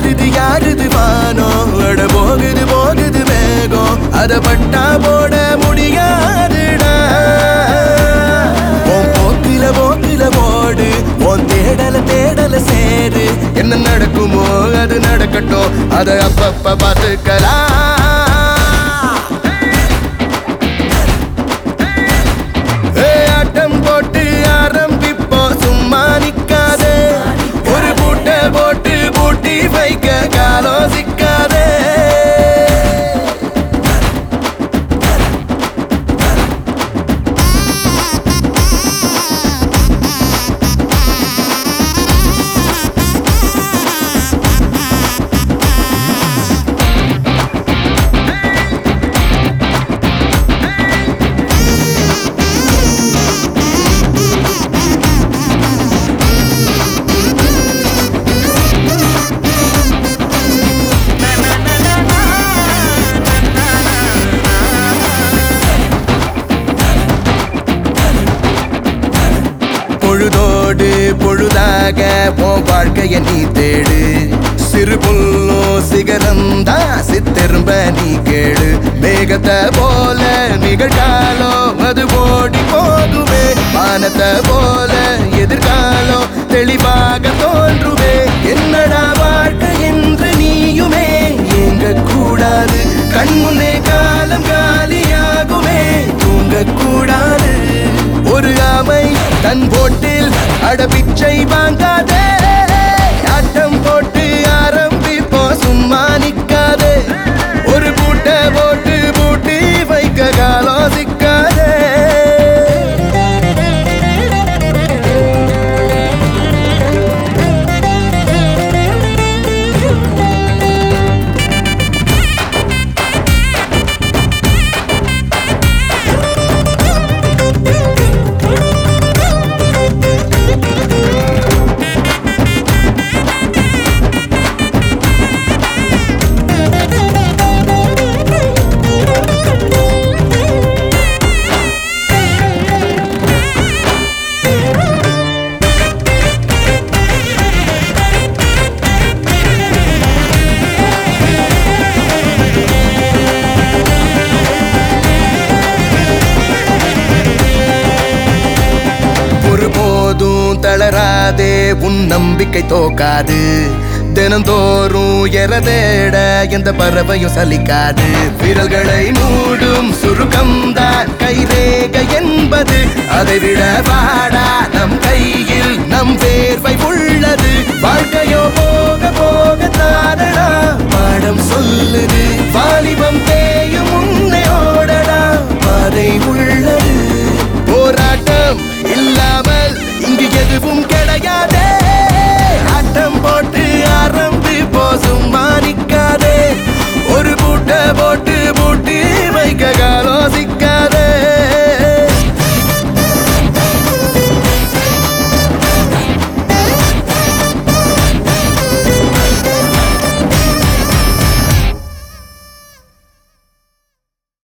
யாருது யாருது வானம் அட போகுது போகுது வேகம் அத பட்டா போட முடியாதுடா உன் போக்கில போக்கில ஓடு உன் தேடல தேடல சேரு என்ன நடக்குமோ அது நடக்கட்டும் அத அப்பப்ப பார்த்துக்கலாம் ஏ, ஆட்டம் போட்டு ஆரம்பிப்போம் சும்மா நிக்காதே ஒரு பூட்டை போட்டு பூட்டி வைக்க காலம் சிக்காதே பொழுதோடு பொழுதாக உன் வாழ்க்கைய நீ தேடு சிறு புல்லும் சிகரந்தா சித்தெரும்ப நீ கேடு மேகத்தை போல நிகழ்காலம் அது ஓடி போகுமே வானத்தை போல எதிர்காலம் தெளிவாக தோன்றுமே என்னடா வாழ்க்கை என்று நீயுமே எங்க கூடாது கண்முன்னே காலம் காலியாகுமே தூங்க கூடாது ஒரு ஆமை தன் போட்டில் அடபிச்சை வாங்காதே ஆட்டம் போட்டு ஆரம்பிப்போம் சும்மா நிக்காதே ஒரு பூட்டை போட்டு பூட்டி வைக்க காலம் சிக்காதே ஒருபோதும் தளராதே உன் நம்பிக்கை தோக்காது தினந்தோறும் எரதேட எந்த பறவையும் சலிக்காது விரல்களை மூடும் சுருக்கம்தான் கைரேக என்பது அதை விட வாடா நம் கையில் நம் வேர்வை உள்ளது வாழ்க்கையோ போக போக தானடா பாடம் சொல்லுது வாலிபம் தேயும் முன்னே ஓடடா பாதை உள்ளது போராட்டம் இல்லாமல் இங்கு எதுவும் கிடையாது